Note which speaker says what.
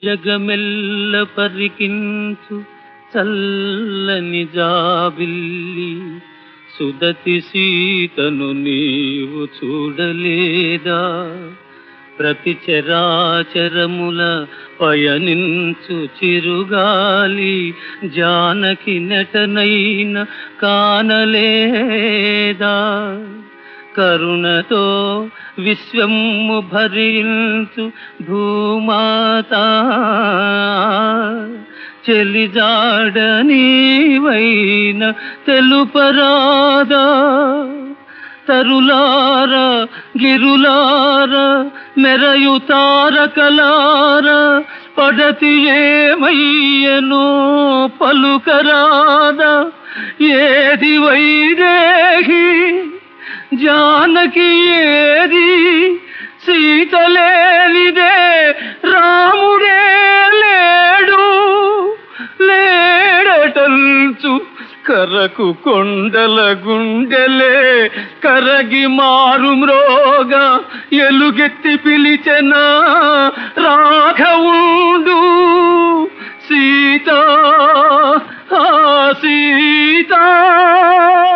Speaker 1: జగమెల్ల పరికించు చల్లని జాబిల్లి సుదతి సీతను నీవు చూడలేదా ప్రతి చరాచరముల పయనించు చిరుగాలి జానకి నటనైన కానలేదా కరుణతో విశ్వము భరించు భూమాత చెలిజాడనీవైన తెలుపరాదా తరులార గిరులార మెరయు తారకలార పడతి ఏమయ్యనో పలుకరాదా ఏది వైదేహి జానకి ఏది సీతలేనిదే రాముడే లేడు లేడటల్చు కరకు కొండల గుండెలే కరగి మారు మ్రోగ ఎలుగెత్తి పిలిచెన రాఘవుండు సీత ఆ సీత